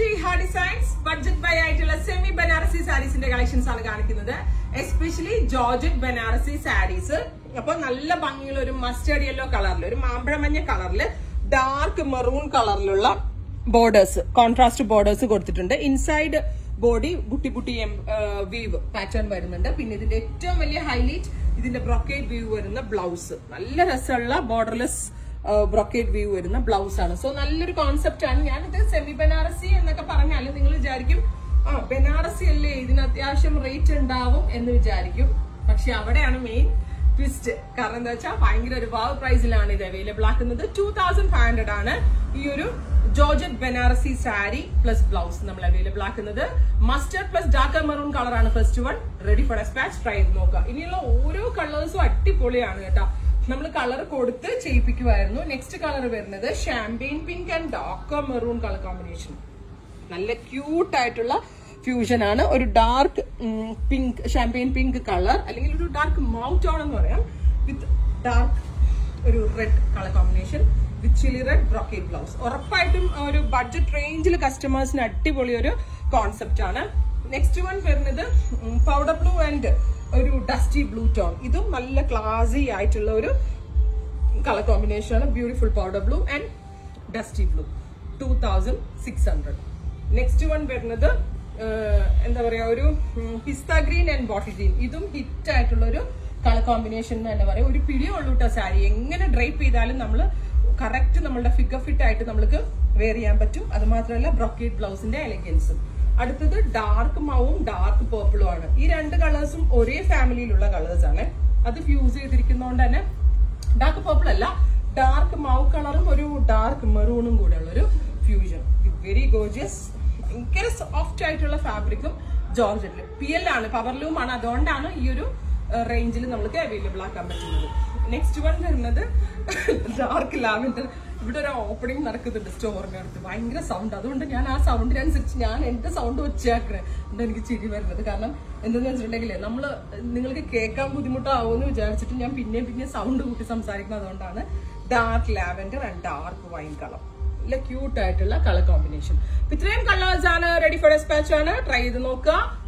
to ഹാ designs budget by ആയിട്ടുള്ള semi Banarasi സാരീസിന്റെ കളക്ഷൻസ് ആണ് കാണിക്കുന്നത് എസ്പെഷ്യലി ജോർജറ്റ് ബനാറസി സാരീസ് അപ്പൊ നല്ല ഭംഗിയുള്ള ഒരു മസ്റ്റേർഡ് യെല്ലോ കളറിൽ ഒരു മാമ്പഴമഞ്ഞ കളറിൽ ഡാർക്ക് മെറൂൺ കളറിലുള്ള ബോർഡേഴ്സ് കോൺട്രാസ്റ്റ് ബോർഡേഴ്സ് കൊടുത്തിട്ടുണ്ട് inside body butti butti weave pattern വരുന്നുണ്ട് പിന്നെ ഇതിന്റെ ഏറ്റവും വലിയ ഹൈലൈറ്റ് ഇതിന്റെ ബ്രൊക്കേഡ് വ്യൂ വരുന്ന ബ്ലൗസ് നല്ല രസമുള്ള ബോർഡർലെസ് ബ്രൊക്കേഡ് വ്യൂ വരുന്ന ബ്ലൗസ് ആണ് സോ നല്ലൊരു കോൺസെപ്റ്റ് ആണ് ഞാനിത് സെമി ബനാറസി എന്നൊക്കെ പറഞ്ഞാൽ നിങ്ങൾ വിചാരിക്കും ആ ബനാറസി അല്ലേ ഇതിന് അത്യാവശ്യം റേറ്റ് ഉണ്ടാവും എന്ന് വിചാരിക്കും പക്ഷെ അവിടെയാണ് മെയിൻ ട്വിസ്റ്റ് കാരണം എന്താ വെച്ചാൽ ഭയങ്കര ഒരു വാവ് പ്രൈസിലാണ് ഇത് അവൈലബിൾ ആക്കുന്നത് ടൂ തൗസൻഡ് ഫൈവ് ഹൺഡ്രഡ് ആണ് ഈ ഒരു georgette Banarasi sari plus blouse നമ്മൾ അവൈലബിൾ ആക്കുന്നത് mustard plus dark maroon colour ആണ് first one ready for despatch try ചെയ്ത് നോക്കുക ഇനിയുള്ള ഓരോ കളേഴ്സും അടിപൊളിയാണ് കേട്ടോ നമ്മൾ കളർ കൊടുത്ത് ചെയ്യിപ്പിക്കുമായിരുന്നു നെക്സ്റ്റ് കളർ വരുന്നത് champagne pink and dark maroon colour combination നല്ല ക്യൂട്ട് ആയിട്ടുള്ള ഫ്യൂഷൻ ആണ് ഒരു dark pink champagne pink colour അല്ലെങ്കിൽ ഒരു ഡാർക്ക് മൗട്ട് ഓൺ എന്ന് പറയാം വിത്ത് ഡാർക്ക് ഒരു red colour combination with chilli red brocade blouse ഉറപ്പായിട്ടും ഒരു ബഡ്ജറ്റ് റേഞ്ചിൽ കസ്റ്റമേഴ്സിന് അടിപൊളി ഒരു കോൺസെപ്റ്റ് ആണ് നെക്സ്റ്റ് വൺ വരുന്നത് പൗഡർ ബ്ലൂ ആൻഡ് ഒരു ഡസ്റ്റി ബ്ലൂ ടോൺ ഇതും നല്ല ക്ലാസി ആയിട്ടുള്ള ഒരു കളർ കോമ്പിനേഷൻ ആണ് beautiful powder blue and dusty blue two thousand six hundred next one വരുന്നത് ഏഹ്, എന്താ പറയാ ഒരു pista green and bottle green ഇതും ഹിറ്റ് ആയിട്ടുള്ള ഒരു കളർ കോമ്പിനേഷൻ എന്ന് തന്നെ പറയാം ഒരു പിടിയുള്ളൂ കേട്ടോ സാരി എങ്ങനെ ഡ്രൈപ്പ് ചെയ്താലും നമ്മൾ കറക്റ്റ് നമ്മളുടെ ഫിഗർ ഫിറ്റ് ആയിട്ട് നമ്മൾക്ക് വെയർ ചെയ്യാൻ പറ്റും അത് മാത്രമല്ല ബ്രൊക്കേറ്റ് ബ്ലൗസിന്റെ എലഗൻസും അടുത്തത് ഡാർക്ക് മൗവും ഡാർക്ക് പേർപ്പിളും ആണ് ഈ രണ്ട് കളേഴ്സും ഒരേ ഫാമിലിയിലുള്ള കളേഴ്സ് ആണ് അത് ഫ്യൂസ് ചെയ്തിരിക്കുന്നതുകൊണ്ട് തന്നെ ഡാർക്ക് പേർപ്പിൾ അല്ല ഡാർക്ക് മൗ കളറും ഒരു ഡാർക്ക് മെറൂണും കൂടെ ഉള്ള ഒരു ഫ്യൂഷൻ വെരി ഗോർജിയസ് ഭയങ്കര സോഫ്റ്റ് ആയിട്ടുള്ള ഫാബ്രിക്കും ജോർജറ്റിൽ പി എൽ ആണ് പവർലൂം ആണ് അതുകൊണ്ടാണ് ഈ ഒരു റേഞ്ചിൽ നമുക്ക് അവൈലബിൾ ആക്കാൻ പറ്റുന്നത് നെക്സ്റ്റ് വൺ വരുന്നത് ഡാർക്ക് ലാവൻഡർ ഇവിടെ ഒരു ഓപ്പണിംഗ് നടക്കുന്നുണ്ട് സ്റ്റോറിന്റെ അടുത്ത് ഭയങ്കര സൗണ്ട് അതുകൊണ്ട് ഞാൻ ആ സൗണ്ടിനനുസരിച്ച് ഞാൻ എന്റെ സൗണ്ട് വെച്ചാക്കണേ അതുകൊണ്ട് എനിക്ക് ചിരി വരുന്നത് കാരണം എന്തെന്ന് വെച്ചിട്ടുണ്ടെങ്കിൽ നമ്മൾ നിങ്ങൾക്ക് കേൾക്കാൻ ബുദ്ധിമുട്ടാവുമെന്ന് വിചാരിച്ചിട്ട് ഞാൻ പിന്നെ പിന്നെ സൗണ്ട് കൂട്ടി സംസാരിക്കുന്നത് അതുകൊണ്ടാണ് dark lavender and dark wine colour നല്ല ക്യൂട്ട് ആയിട്ടുള്ള കളർ കോമ്പിനേഷൻ ഇത്രയും കളേഴ്സ് ആണ് റെഡി ഫോർ ഡെസ്പാച്ച് ആണ് ട്രൈ ചെയ്ത് നോക്കുക